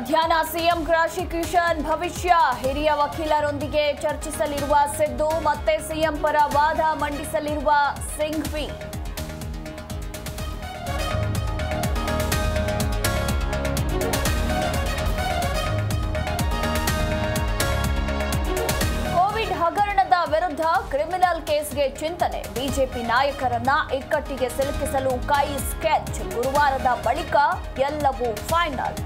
ಮಧ್ಯಾಹ್ನ CM prosecution ಭವಿಷ್ಯ ಹಿರಿಯ ವಕೀಲರೊಂದಿಗೆ ಚರ್ಚಿಸಲಿರುವ ಸಿದ್ದು ಮತ್ತೆ ಸಿಎಂ ಪರ ವಾದ ಮಂಡಿಸಲಿರುವ ಸಿಂಘ್ವಿ ಕೋವಿಡ್ ಹಗರಣದ ವಿರುದ್ಧ ಕ್ರಿಮಿನಲ್ ಕೇಸ್ಗೆ ಚಿಂತನೆ ಬಿಜೆಪಿ ನಾಯಕರನ್ನ ಇಕ್ಕಟ್ಟಿಗೆ ಸಿಲುಕಿಸಲು ಕೈ ಸ್ಕೆಚ್ ಗುರುವಾರದ ಬಳಿಕ ಎಲ್ಲವೂ ಫೈನಲ್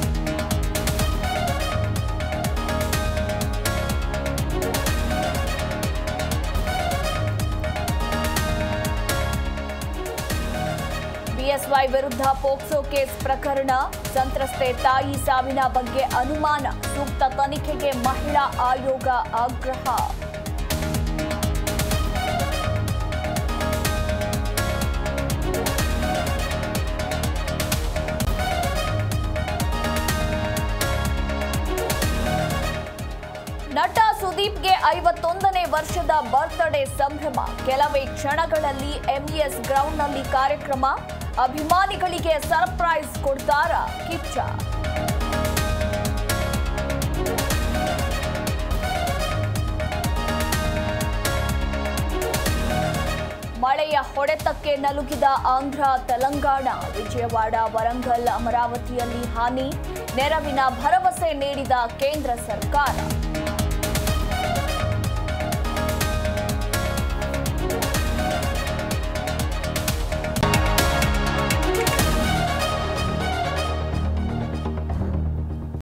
ಬಿಎಸ್ವೈ ವಿರುದ್ಧ ಪೋಕ್ಸೋ ಕೇಸ್ ಪ್ರಕರಣ ಸಂತ್ರಸ್ತೆ ತಾಯಿ ಸಾವಿನ ಬಗ್ಗೆ ಅನುಮಾನ ಸೂಕ್ತ ತನಿಖೆಗೆ ಮಹಿಳಾ ಆಯೋಗ ಆಗ್ರಹ ನಟ ಸುದೀಪ್ಗೆ ಐವತ್ತೊಂದನೇ ವರ್ಷದ ಬರ್ತ್ಡೇ ಸಂಭ್ರಮ ಕೆಲವೇ ಕ್ಷಣಗಳಲ್ಲಿ ಎಂಇಎಸ್ ಗ್ರೌಂಡ್ನಲ್ಲಿ ಕಾರ್ಯಕ್ರಮ ಅಭಿಮಾನಿಗಳಿಗೆ ಸರ್ಪ್ರೈಸ್ ಕೊಡ್ತಾರ ಕಿಚ್ಚ ಮಳೆಯ ಹೊಡೆತಕ್ಕೆ ನಲುಗಿದ ಆಂಧ್ರ ತೆಲಂಗಾಣ ವಿಜಯವಾಡ ವರಂಗಲ್ ಅಮರಾವತಿಯಲ್ಲಿ ಹಾನಿ ನೆರವಿನ ಭರವಸೆ ನೀಡಿದ ಕೇಂದ್ರ ಸರ್ಕಾರ